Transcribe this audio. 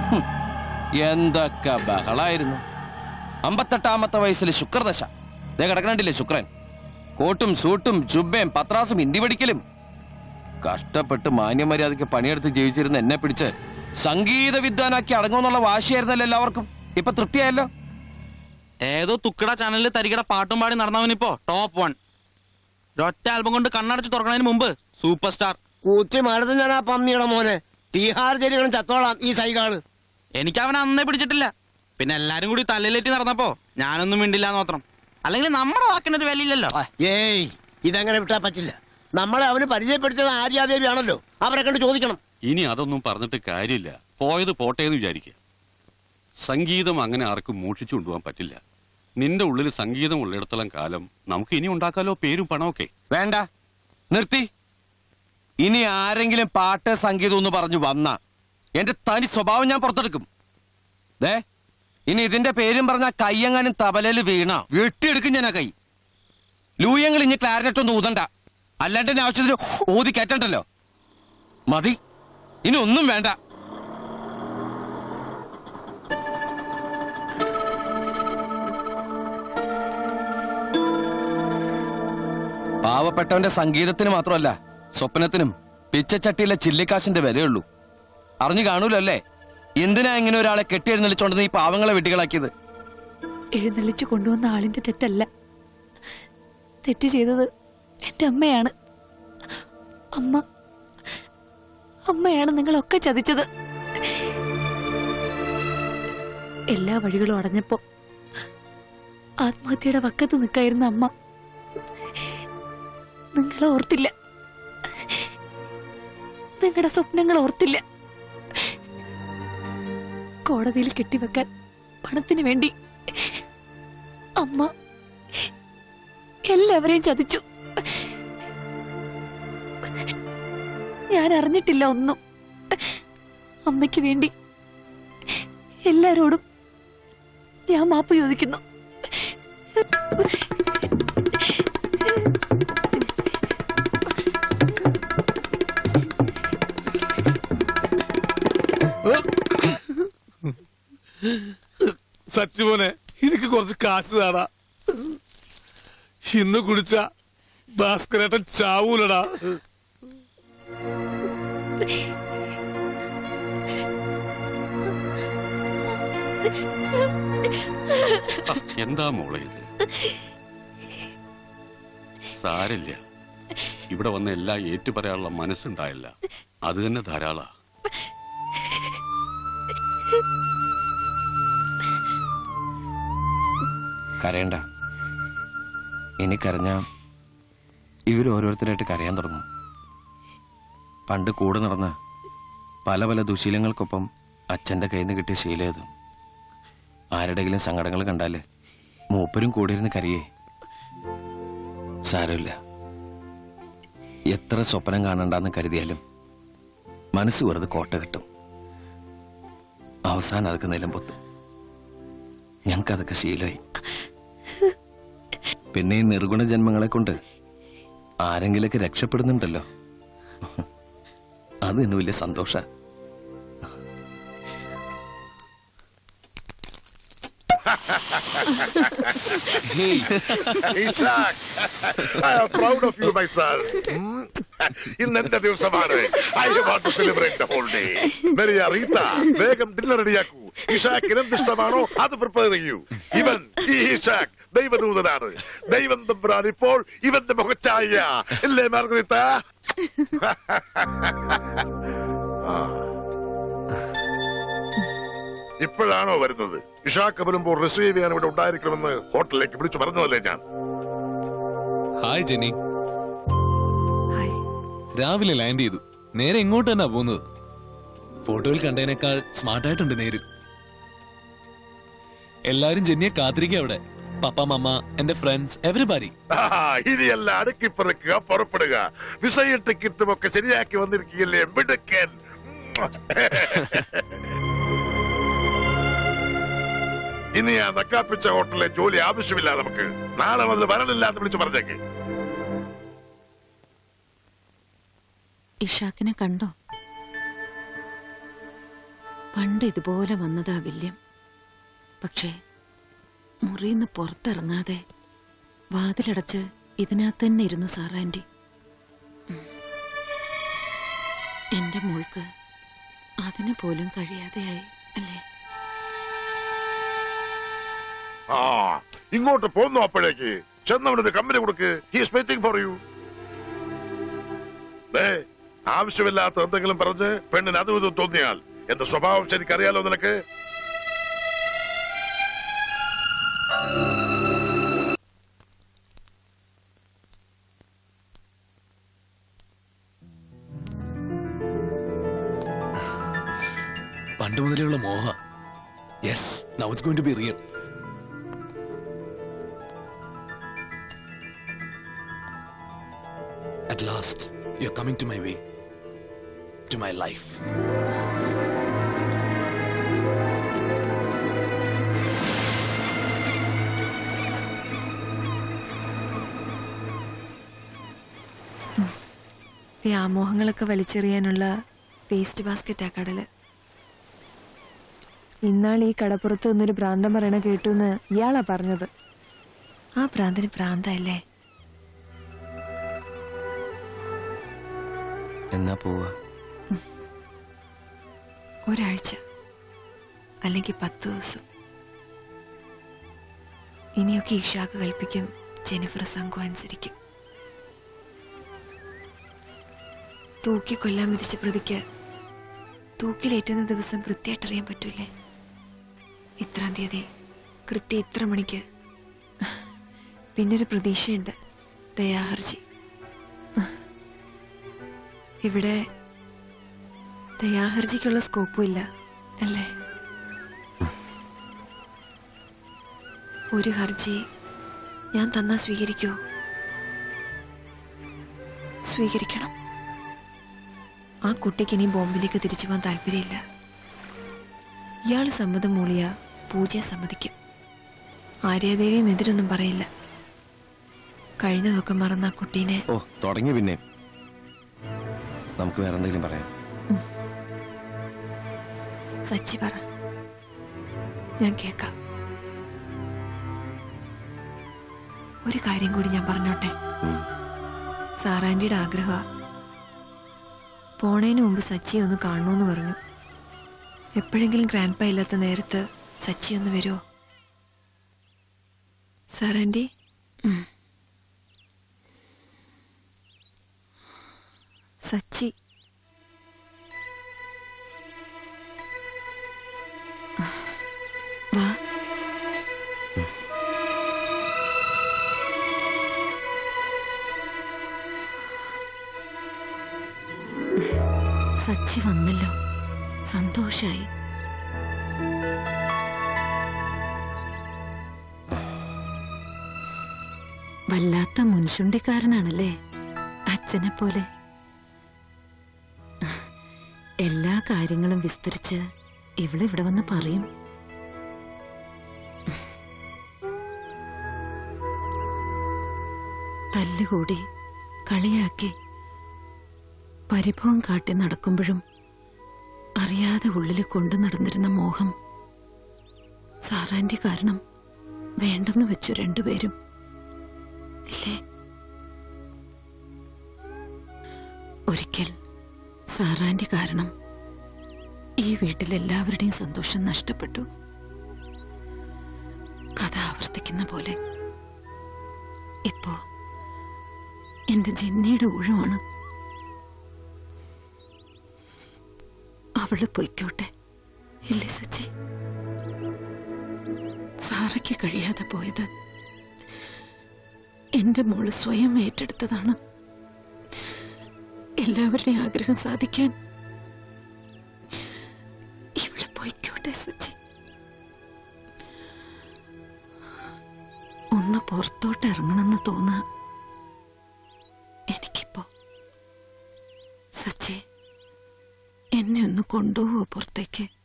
ഹും, എന്തൊക്കെ ബഹളായിരുന്നു അമ്പത്തെട്ടാമത്തെ വയസ്സിൽ ശുക്രദശ ദേ കിടക്കണില്ലേ ശുക്രൻ കോട്ടും സൂട്ടും ജുബയും പത്രാസും ഹിന്ദി പഠിക്കലും കഷ്ടപ്പെട്ട് മാന്യമര്യാദയ്ക്ക് പണിയെടുത്ത് ജീവിച്ചിരുന്ന എന്നെ പിടിച്ച് സംഗീത വിദ്വാനാക്കി അടങ്ങുമെന്നുള്ള വാശിയായിരുന്നല്ലോ എല്ലാവർക്കും ഇപ്പൊ തൃപ്തിയായല്ലോ ഏതോ തുക്കട ചാനലിൽ തരികട പാട്ടും പാടി നടന്നവനിപ്പോ ടോപ്പ് വൺ ഒറ്റ ആൽബം കൊണ്ട് കണ്ണടച്ച് തുറക്കണതിന് മുമ്പ് സൂപ്പർ സ്റ്റാർ കൂത്തി മാടത്ത് ഞാൻ ആ പന്നിയുടെ മോനെ തീഹാർ ജലികളും ചത്തോളാം ഈ സൈകാള് എനിക്ക് അവനെ അന്നേ പിടിച്ചിട്ടില്ല പിന്നെ എല്ലാരും കൂടി തലയിലേറ്റി നടന്നപ്പോ ഞാനൊന്നും മിണ്ടില്ല എന്ന് മാത്രം അല്ലെങ്കിൽ നമ്മുടെ വാക്കിനൊരു വിലയില്ലല്ലോ ഏയ് ഇതങ്ങനെ വിട്ടാ പറ്റില്ല നമ്മളെ അവന് പരിചയപ്പെടുത്തിയത് ആര്യാദേവിയാണല്ലോ അവരെ കണ്ട് ചോദിക്കണം ഇനി അതൊന്നും പറഞ്ഞിട്ട് കാര്യമില്ല പോയത് പോട്ടെ എന്ന് വിചാരിക്കുക സംഗീതം അങ്ങനെ ആർക്കും മോഷിച്ചു കൊണ്ടുപോകാൻ പറ്റില്ല നിന്റെ ഉള്ളിൽ സംഗീതം ഉള്ളിടത്തോളം കാലം നമുക്ക് ഇനി ഉണ്ടാക്കാലോ പേരും പണമൊക്കെ വേണ്ട നിർത്തി ഇനി ആരെങ്കിലും പാട്ട് സംഗീതം എന്ന് പറഞ്ഞു വന്ന എന്റെ തനി സ്വഭാവം ഞാൻ പുറത്തെടുക്കും ദേ ഇനി ഇതിന്റെ പേരും പറഞ്ഞ കയ്യെങ്ങാനും തബലയിൽ വീണ വെട്ടിയെടുക്കും ഞാൻ ആ കൈ ലൂയങ്ങൾ ഇനി ക്ലാരിനെറ്റ് ഒന്നും ഊതണ്ട അല്ലാണ്ട് എന്റെ ആവശ്യത്തിന് ഊതി കയറ്റണ്ടല്ലോ മതി ഇനി ഒന്നും വേണ്ട പാവപ്പെട്ടവന്റെ സംഗീതത്തിന് മാത്രമല്ല സ്വപ്നത്തിനും പിച്ചച്ചട്ടിയിലെ ചില്ലിക്കാശിന്റെ വിലയുള്ളൂ അറിഞ്ഞു കാണൂലോ അല്ലേ എന്തിനാ ഇങ്ങനെ ഒരാളെ കെട്ടിയെഴുന്നള്ളിച്ചോണ്ടെന്ന് ഈ പാവങ്ങളെ വെട്ടികളാക്കിയത് എഴുന്നള്ളിച്ചു കൊണ്ടുവന്ന ആളിന്റെ തെറ്റല്ല തെറ്റ് ചെയ്തത് എന്റെ അമ്മയാണ് അമ്മ അമ്മയാണ് നിങ്ങളൊക്കെ ചതിച്ചത് എല്ലാ വഴികളും അടഞ്ഞപ്പോ ആത്മഹത്യയുടെ വക്കത്ത് നിൽക്കായിരുന്ന അമ്മ നിങ്ങളെ ഓർത്തില്ല നിങ്ങളുടെ സ്വപ്നങ്ങൾ ഓർത്തില്ല കോടതിയിൽ കെട്ടിവെക്കാൻ പണത്തിന് വേണ്ടി അമ്മ എല്ലാവരെയും ചതിച്ചു ഞാൻ അറിഞ്ഞിട്ടില്ല ഒന്നും അമ്മയ്ക്ക് വേണ്ടി എല്ലാരോടും ഞാൻ മാപ്പ് ചോദിക്കുന്നു സച്ചുമോനെ എനിക്ക് കുറച്ച് കാശ് താടാ ഇന്ന് കുടിച്ച ഭാസ്കരേട്ടൻ ചാവൂലടാ ആ, എന്താ മോളെ ഇത് സാരില്ല ഇവിടെ വന്ന എല്ലാം ഏറ്റുപറയാനുള്ള മനസ്സുണ്ടായില്ല അത് തന്നെ ധാരാളാ കരയണ്ട ഇനി കരഞ്ഞ ഇവർ ഓരോരുത്തരായിട്ട് കരയാൻ തുടങ്ങും പണ്ട് കൂടെ നടന്ന പല പല ദുശീലങ്ങൾക്കൊപ്പം അച്ഛന്റെ കയ്യിൽ നിന്ന് കിട്ടിയ ശീലയതും ആരുടെങ്കിലും സങ്കടങ്ങൾ കണ്ടാല് മൂപ്പരും കൂടെ ഇരുന്ന് കരയേ സാരമില്ല എത്ര സ്വപ്നം കാണണ്ടെന്ന് കരുതിയാലും മനസ്സ് വെറുതെ കോട്ട കിട്ടും അവസാനം അതൊക്കെ നിലംപൊത്തും ഞങ്ങൾക്കതൊക്കെ ശീലമായി പിന്നെ ഈ നിർഗുണ ജന്മങ്ങളെ കൊണ്ട് ആരെങ്കിലൊക്കെ രക്ഷപ്പെടുന്നുണ്ടല്ലോ അത് തന്നെ വലിയ സന്തോഷ Isaac, I am proud of you, my son. Hmm? ഇന്ന് എന്റെ ദിവസമാണ് I want to celebrate the whole day മെറിയ റീത്ത വേഗം ഡിന്നർ റെഡിയാക്കൂ ഇഷാക്കിന് എന്ത് ഇഷ്ടമാണോ അത് പ്രിപ്പയർ ചെയ്യൂ ഇവൻ ഈ ഇഷാക്ക് ദൈവദൂതനാണ് ദൈവം തമ്പുരാൻ ഇപ്പോൾ ഇവന്റെ മുഖച്ചായ ഇല്ലേ മാർഗരീത്ത ഇപ്പോഴാണോ വരുന്നത് ഇഷാക്ക് വരുമ്പോൾ റിസീവ് ചെയ്യാൻ ഇവിടെ ഉണ്ടായിരിക്കണമെന്ന് ഹോട്ടലിലേക്ക് വിളിച്ചു പറഞ്ഞതല്ലേ ഞാൻ ഹായ് ജെനി ഹായ് രാവിലെ ലാൻഡ് ചെയ്തു നേരെ ഇങ്ങോട്ട് തന്നെ പോകുന്നത് ഫോട്ടോയിൽ കണ്ടതിനേക്കാൾ സ്മാർട്ടായിട്ടുണ്ട് നേര് എല്ലാരും ജെന്നിയെ കാത്തിരിക്കുക അവിടെ പപ്പ മമ്മ എന്റെ ഫ്രണ്ട്സ് എവരിബാഡി ആ, ഇനിയല്ല അടുക്കിപ്പറക്കുക പുറപ്പെടുക വിസയും ടിക്കറ്റും ഒക്കെ ശരിയാക്കി വന്നിരിക്കുകയല്ലേ മിടുക്കൻ ഇനി ആ നക്കാപ്പിച്ച ഹോട്ടലിലെ ജോലി ആവശ്യമില്ല നമുക്ക് നാളെ വന്ന് വരണില്ല എന്ന് വിളിച്ചു പറഞ്ഞേക്ക് ഇഷാക്കിനെ കണ്ടോ പണ്ട് ഇതുപോലെ വന്നതാ വില്യം പക്ഷേ മുറിന്ന് പുറത്തിറങ്ങാതെ വാതിലടച്ച് ഇതിനകത്ത് തന്നെ ഇരുന്നു സാറാൻറ്റി ഉം. എന്റെ മോൾക്ക് അതിന് പോലും കഴിയാതെയായി അല്ലേ ആ ഇങ്ങോട്ട് പോന്നു അപ്പോഴേക്ക് ചെന്നവനൊരു കമ്പനി കൊടുക്ക് ഹീസ് വെയിറ്റിംഗ് ഫോർ യു ആവശ്യമില്ലാത്ത എന്തെങ്കിലും പറഞ്ഞ് പെണ്ണിന് അതും ഇതും തോന്നിയാൽ എന്റെ സ്വഭാവം ശരിക്കറിയാലോ നിനക്ക് പണ്ട് മുതലുള്ള മോഹ yes now it's going to be real at last you are coming to my way to my life വ്യാമോഹങ്ങളൊക്കെ വലിച്ചെറിയാനുള്ള വേസ്റ്റ് ബാസ്ക്കറ്റാ കടല് ഇന്നാൾ ഈ കടപ്പുറത്ത് നിന്നൊരു ഭ്രാന്തം പറയണ കേട്ടു എന്ന് ഇയാളാ പറഞ്ഞത് ആ ഭ്രാന്തന് ഭ്രാന്തല്ലേ എന്നാ പോവാ ഒരാഴ്ച അല്ലെങ്കിൽ പത്ത് ദിവസം ഇനിയൊക്കെ ഇഷാക്ക് കൽപ്പിക്കും ജെനിഫർ സംഘം അനുസരിക്കും തൂക്കി കൊല്ലാൻ വിധിച്ച പ്രതിക്ക് തൂക്കിലേറ്റുന്ന ദിവസം കൃത്യമായിട്ടറിയാൻ പറ്റൂലേ ഇത്രാം തീയതി കൃത്യം ഇത്ര മണിക്ക് പിന്നൊരു പ്രതീക്ഷയുണ്ട് ദയാഹർജി ഇവിടെ ദയാഹർജിക്കുള്ള സ്കോപ്പും ഇല്ല അല്ലേ ഒരു ഹർജി ഞാൻ തന്നാ സ്വീകരിക്കോ സ്വീകരിക്കണം ആ കുട്ടിക്ക് ഇനി ബോംബിലേക്ക് തിരിച്ചു പോകാൻ താല്പര്യമില്ല ഇയാൾ സമ്മതം മൂളിയ പൂജയെ സമ്മതിക്കും ആര്യാദേവിയും എതിരൊന്നും പറയില്ല കഴിഞ്ഞതൊക്കെ മറന്ന ആ കുട്ടീനെ ഓ തുടങ്ങി പിന്നെ നമുക്ക് വേറെ എന്തെങ്കിലും പറയാം സച്ചി പറ ഞാൻ കേക്കാം ഒരു കാര്യം കൂടി ഞാൻ പറഞ്ഞോട്ടെ ഉം. സാറാൻറ്റിയുടെ ആഗ്രഹ പോണേന് മുമ്പ് സച്ചി ഒന്ന് കാണണമെന്ന് പറഞ്ഞു എപ്പോഴെങ്കിലും ഗ്രാൻഡ് പ ഇല്ലാത്ത നേരത്ത് സച്ചി ഒന്ന് വരുമോ സാറാൻറ്റി ഉം. സച്ചി വാ സച്ചി വന്നല്ലോ സന്തോഷായി വല്ലാത്ത മുൻചുണ്ടിക്കാരനാണല്ലേ അച്ഛനെ പോലെ എല്ലാ കാര്യങ്ങളും വിസ്തരിച്ച് ഇവള് ഇവിടെ വന്ന് പറയും തല്ലുകൂടി കളിയാക്കി പരിഭവം കാട്ടി നടക്കുമ്പോഴും അറിയാതെ ഉള്ളിൽ കൊണ്ടു നടന്നിരുന്ന മോഹം സാറാന്റെ കാരണം വേണ്ടെന്ന് വെച്ചു രണ്ടുപേരും ഇല്ലേ ഒരിക്കൽ സാറാന്റെ കാരണം ഈ വീട്ടിൽ എല്ലാവരുടെയും സന്തോഷം നഷ്ടപ്പെട്ടു കഥ ആവർത്തിക്കുന്ന പോലെ ഇപ്പോ എന്റെ ജെന്നിയുടെ ഊഴമാണ് അവള് പൊയ്ക്കോട്ടെ ഇല്ലേ സച്ചി സാറയ്ക്ക് കഴിയാതെ പോയത് എന്റെ മോള് സ്വയം ഏറ്റെടുത്തതാണ് എല്ലാവരുടെയും ആഗ്രഹം സാധിക്കാൻ ഇവള് പൊയ്ക്കോട്ടെ സച്ചി ഒന്ന് പുറത്തോട്ട് ഇറങ്ങണമെന്ന് തോന്നുക എനിക്കിപ്പോ സച്ചി എന്നെ ഒന്ന് കൊണ്ടുപോവോ പുറത്തേക്ക്